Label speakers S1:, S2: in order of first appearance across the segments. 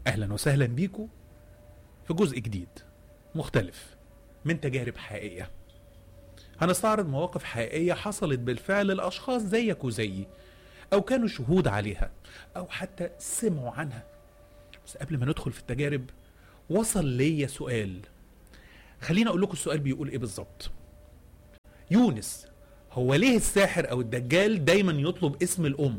S1: اهلا وسهلا بيكم في جزء جديد مختلف من تجارب حقيقيه هنستعرض مواقف حقيقيه حصلت بالفعل لاشخاص زيك وزيي او كانوا شهود عليها او حتى سمعوا عنها بس قبل ما ندخل في التجارب وصل ليا سؤال خليني اقول لكم السؤال بيقول ايه بالظبط يونس هو ليه الساحر او الدجال دايما يطلب اسم الام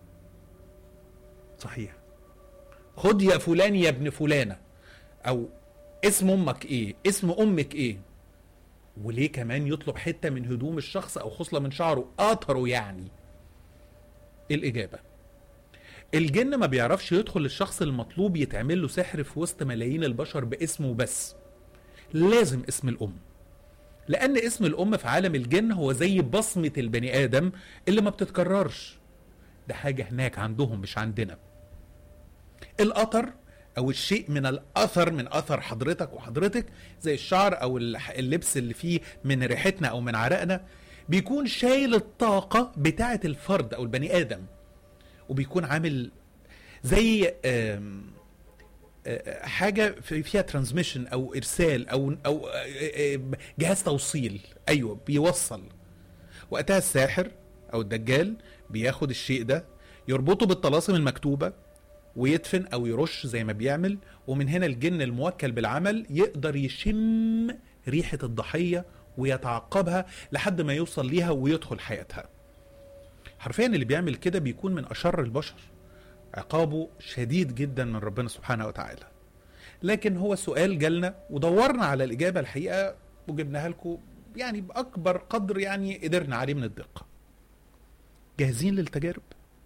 S1: صحيح خد يا فلان يا ابن فلانه او اسم امك ايه اسم امك ايه وليه كمان يطلب حته من هدوم الشخص او خصله من شعره اثره يعني الاجابه الجن ما بيعرفش يدخل للشخص المطلوب يتعمل له سحر في وسط ملايين البشر باسمه بس لازم اسم الام لان اسم الام في عالم الجن هو زي بصمه البني ادم اللي ما بتتكررش ده حاجه هناك عندهم مش عندنا الاثر او الشيء من الاثر من اثر حضرتك وحضرتك زي الشعر او الح- اللبس اللي فيه من ريحتنا او من عرقنا بيكون شايل الطاقه بتاعه الفرد او البني ادم وبيكون عامل زي آم، آه، حاجه في- فيها ترانسميشن او ارسال او او آه، آه، جهاز توصيل ايوه بيوصل وقتها الساحر او الدجال بياخد الشيء ده يربطه بالطلاسم المكتوبه ويدفن او يرش زي ما بيعمل ومن هنا الجن الموكل بالعمل يقدر يشم ريحه الضحيه ويتعقبها لحد ما يوصل ليها ويدخل حياتها حرفيا اللي بيعمل كده بيكون من اشر البشر عقابه شديد جدا من ربنا سبحانه وتعالى لكن هو سؤال جالنا ودورنا على الاجابه الحقيقه وجبناها لكم يعني باكبر قدر يعني قدرنا عليه من الدقه جاهزين للتجارب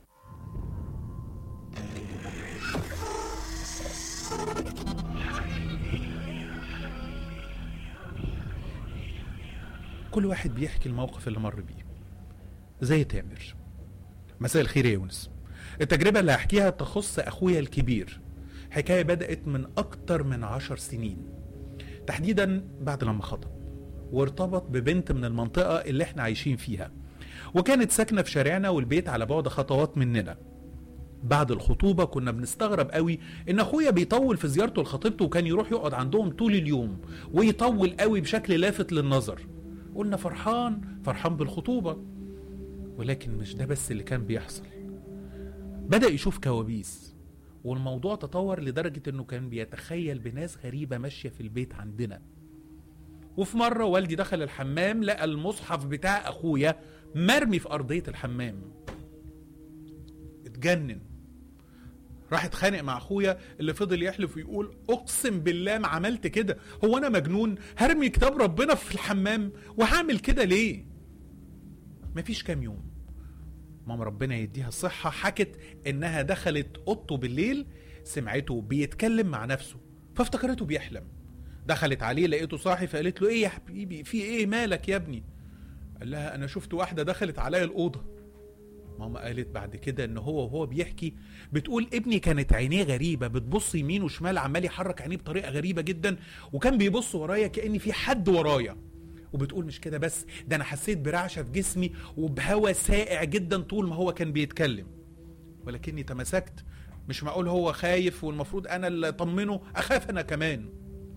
S1: كل واحد بيحكي الموقف اللي مر بيه زي تامر مساء الخير يا يونس التجربة اللي هحكيها تخص أخويا الكبير حكاية بدأت من أكتر من عشر سنين تحديدا بعد لما خطب وارتبط ببنت من المنطقة اللي احنا عايشين فيها وكانت ساكنة في شارعنا والبيت على بعد خطوات مننا بعد الخطوبة كنا بنستغرب قوي ان اخويا بيطول في زيارته لخطيبته وكان يروح يقعد عندهم طول اليوم ويطول قوي بشكل لافت للنظر قلنا فرحان فرحان بالخطوبة ولكن مش ده بس اللي كان بيحصل بدأ يشوف كوابيس والموضوع تطور لدرجة انه كان بيتخيل بناس غريبة ماشية في البيت عندنا وفي مرة والدي دخل الحمام لقى المصحف بتاع اخويا مرمي في ارضية الحمام اتجنن راح اتخانق مع اخويا اللي فضل يحلف ويقول اقسم بالله ما عملت كده هو انا مجنون هرمي كتاب ربنا في الحمام وهعمل كده ليه مفيش كام يوم ماما ربنا يديها الصحة حكت انها دخلت اوضته بالليل سمعته بيتكلم مع نفسه فافتكرته بيحلم دخلت عليه لقيته صاحي فقالت له ايه يا حبيبي في ايه مالك يا ابني قال لها انا شفت واحدة دخلت عليا الأوضة ماما قالت بعد كده ان هو وهو بيحكي بتقول ابني كانت عينيه غريبه بتبص يمين وشمال عمال يحرك عينيه بطريقه غريبه جدا وكان بيبص ورايا كاني في حد ورايا وبتقول مش كده بس ده انا حسيت برعشه في جسمي وبهوا سائع جدا طول ما هو كان بيتكلم ولكني تمسكت مش معقول هو خايف والمفروض انا اللي اطمنه اخاف انا كمان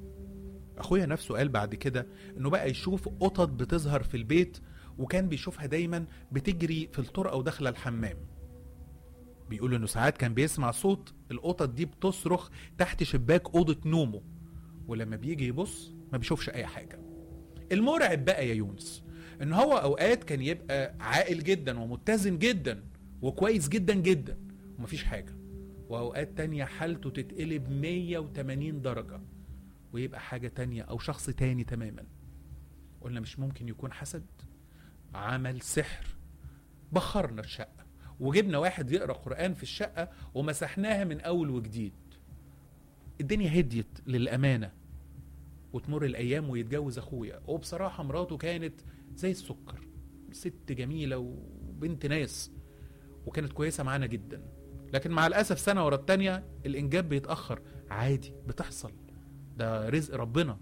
S1: اخويا نفسه قال بعد كده انه بقى يشوف قطط بتظهر في البيت وكان بيشوفها دايما بتجري في الطرقه وداخله الحمام بيقول انه ساعات كان بيسمع صوت القطط دي بتصرخ تحت شباك اوضه نومه ولما بيجي يبص ما بيشوفش اي حاجه المرعب بقى يا يونس ان هو اوقات كان يبقى عاقل جدا ومتزن جدا وكويس جدا جدا ومفيش حاجه واوقات تانية حالته تتقلب 180 درجه ويبقى حاجه تانية او شخص تاني تماما قلنا مش ممكن يكون حسد عمل سحر بخرنا الشقه وجبنا واحد يقرا قران في الشقه ومسحناها من اول وجديد الدنيا هديت للامانه وتمر الايام ويتجوز اخويا وبصراحه مراته كانت زي السكر ست جميله وبنت ناس وكانت كويسه معانا جدا لكن مع الاسف سنه ورا التانيه الانجاب بيتاخر عادي بتحصل ده رزق ربنا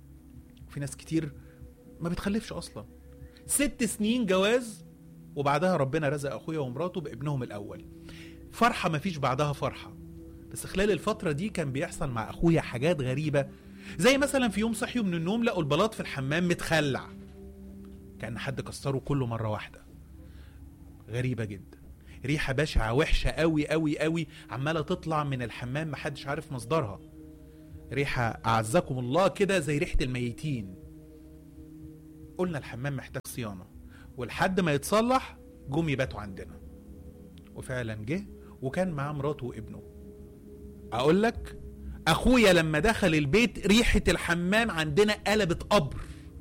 S1: في ناس كتير ما بتخلفش اصلا ست سنين جواز وبعدها ربنا رزق اخويا ومراته بابنهم الاول فرحه ما فيش بعدها فرحه بس خلال الفترة دي كان بيحصل مع أخويا حاجات غريبة زي مثلا في يوم صحيوا من النوم لقوا البلاط في الحمام متخلع كأن حد كسره كله مرة واحدة غريبة جدا ريحة بشعة وحشة قوي قوي قوي عمالة تطلع من الحمام محدش عارف مصدرها ريحة أعزكم الله كده زي ريحة الميتين قلنا الحمام محتاج صيانة ولحد ما يتصلح جم يباتوا عندنا وفعلا جه وكان معاه مراته وابنه اقول لك اخويا لما دخل البيت ريحة الحمام عندنا قلبت قبر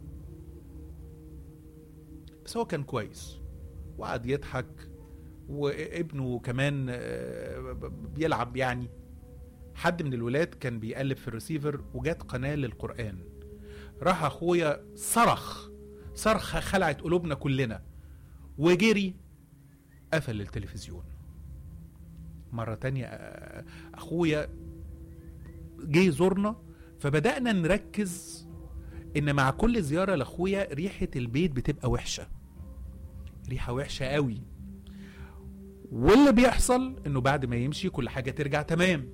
S1: بس هو كان كويس وقعد يضحك وابنه كمان آه، بيلعب يعني حد من الولاد كان بيقلب في الريسيفر وجات قناة للقرآن راح اخويا صرخ صرخة خلعت قلوبنا كلنا وجري قفل التلفزيون مرة تانية آه، أخويا جه يزورنا فبدأنا نركز إن مع كل زيارة لأخويا ريحة البيت بتبقى وحشة ريحة وحشة قوي واللي بيحصل إنه بعد ما يمشي كل حاجة ترجع تمام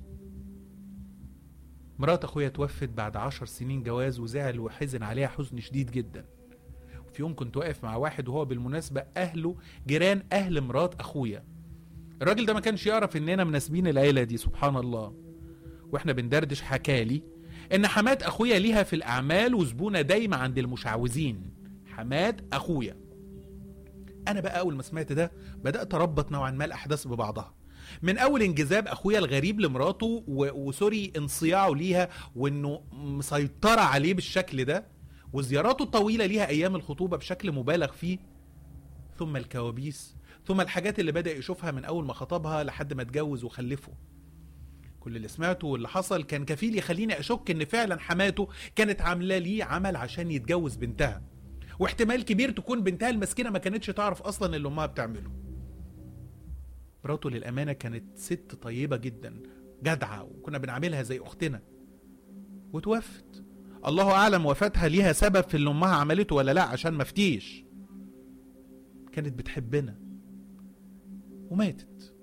S1: مرات أخويا توفت بعد عشر سنين جواز وزعل وحزن عليها حزن شديد جدا في يوم كنت واقف مع واحد وهو بالمناسبة أهله جيران أهل مرات أخويا الراجل ده ما كانش يعرف إننا مناسبين العيلة دي سبحان الله وإحنا بندردش حكالي إن حمات أخويا ليها في الأعمال وزبونة دايمة عند المشعوذين حمات أخويا أنا بقى أول ما سمعت ده بدأت أربط نوعا ما الأحداث ببعضها من اول انجذاب اخويا الغريب لمراته و... وسوري انصياعه ليها وانه مسيطره عليه بالشكل ده وزياراته الطويلة ليها أيام الخطوبة بشكل مبالغ فيه ثم الكوابيس ثم الحاجات اللي بدأ يشوفها من أول ما خطبها لحد ما اتجوز وخلفه كل اللي سمعته واللي حصل كان كفيل يخليني أشك إن فعلا حماته كانت عاملة ليه عمل عشان يتجوز بنتها واحتمال كبير تكون بنتها المسكينة ما كانتش تعرف أصلا اللي أمها بتعمله مراته للأمانة كانت ست طيبة جدا جدعة وكنا بنعاملها زي أختنا وتوفت الله اعلم وفاتها ليها سبب في اللي امها عملته ولا لا عشان مفتيش كانت بتحبنا وماتت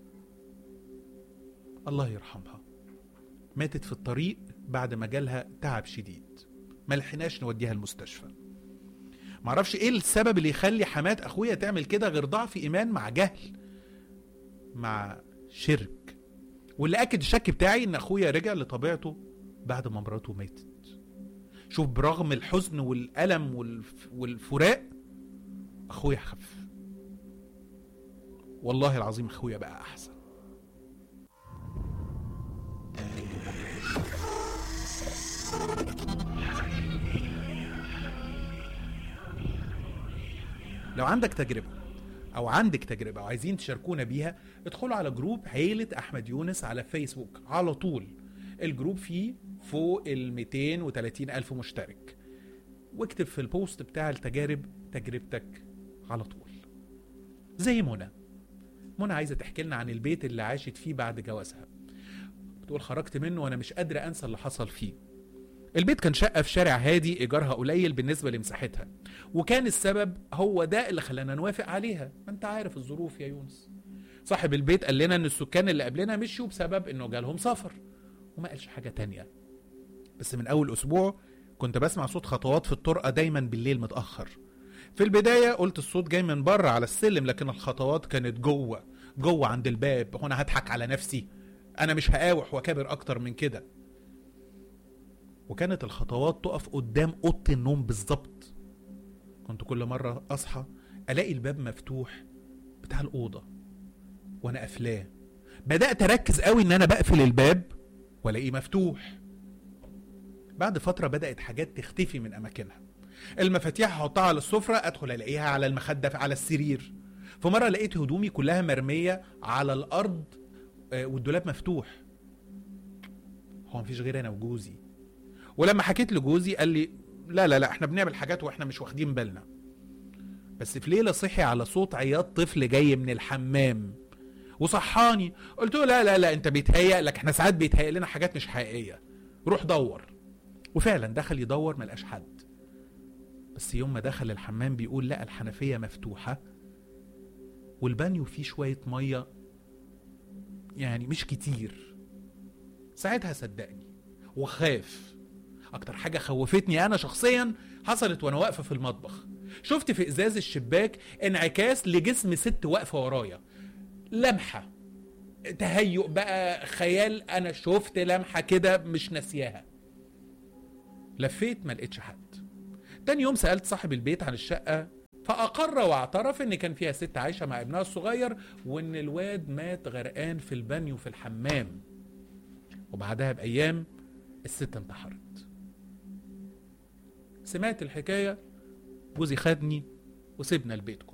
S1: الله يرحمها ماتت في الطريق بعد ما جالها تعب شديد ما لحقناش نوديها المستشفى معرفش ايه السبب اللي يخلي حمات اخويا تعمل كده غير ضعف ايمان مع جهل مع شرك واللي اكد الشك بتاعي ان اخويا رجع لطبيعته بعد ما مراته ماتت شوف برغم الحزن والألم والف... والفراق أخويا خف والله العظيم أخويا بقى أحسن لو عندك تجربة أو عندك تجربة وعايزين تشاركونا بيها ادخلوا على جروب عيلة أحمد يونس على فيسبوك على طول الجروب فيه فوق ال 230 ألف مشترك واكتب في البوست بتاع التجارب تجربتك على طول زي منى منى عايزة تحكي لنا عن البيت اللي عاشت فيه بعد جوازها بتقول خرجت منه وانا مش قادرة انسى اللي حصل فيه البيت كان شقة في شارع هادي إيجارها قليل بالنسبة لمساحتها وكان السبب هو ده اللي خلانا نوافق عليها ما انت عارف الظروف يا يونس صاحب البيت قال لنا ان السكان اللي قبلنا مشيوا بسبب انه جالهم سفر وما قالش حاجة تانية بس من أول أسبوع كنت بسمع صوت خطوات في الطرقة دايما بالليل متأخر في البداية قلت الصوت جاي من بره على السلم لكن الخطوات كانت جوه جوه عند الباب هنا هضحك على نفسي أنا مش هقاوح وكابر أكتر من كده وكانت الخطوات تقف قدام أوضة النوم بالظبط كنت كل مرة أصحى ألاقي الباب مفتوح بتاع الأوضة وأنا قافلاه بدأت أركز قوي إن أنا بقفل الباب والاقيه مفتوح بعد فتره بدات حاجات تختفي من اماكنها المفاتيح احطها على السفره ادخل الاقيها على المخده على السرير في مره لقيت هدومي كلها مرميه على الارض آه، والدولاب مفتوح هو مفيش غير انا وجوزي ولما حكيت لجوزي قال لي لا لا لا احنا بنعمل حاجات واحنا مش واخدين بالنا بس في ليله صحي على صوت عياط طفل جاي من الحمام وصحاني قلت له لا لا لا انت بيتهيأ لك احنا ساعات بيتهيأ لنا حاجات مش حقيقيه روح دور وفعلا دخل يدور ما لقاش حد بس يوم ما دخل الحمام بيقول لقى الحنفيه مفتوحه والبانيو فيه شويه ميه يعني مش كتير ساعتها صدقني وخاف اكتر حاجه خوفتني انا شخصيا حصلت وانا واقفه في المطبخ شفت في ازاز الشباك انعكاس لجسم ست واقفه ورايا لمحه تهيؤ بقى خيال انا شفت لمحه كده مش ناسياها لفيت ما لقيتش حد تاني يوم سالت صاحب البيت عن الشقه فاقر واعترف ان كان فيها ست عايشه مع ابنها الصغير وان الواد مات غرقان في البانيو في الحمام وبعدها بايام الست انتحرت سمعت الحكايه جوزي خدني وسيبنا البيت كله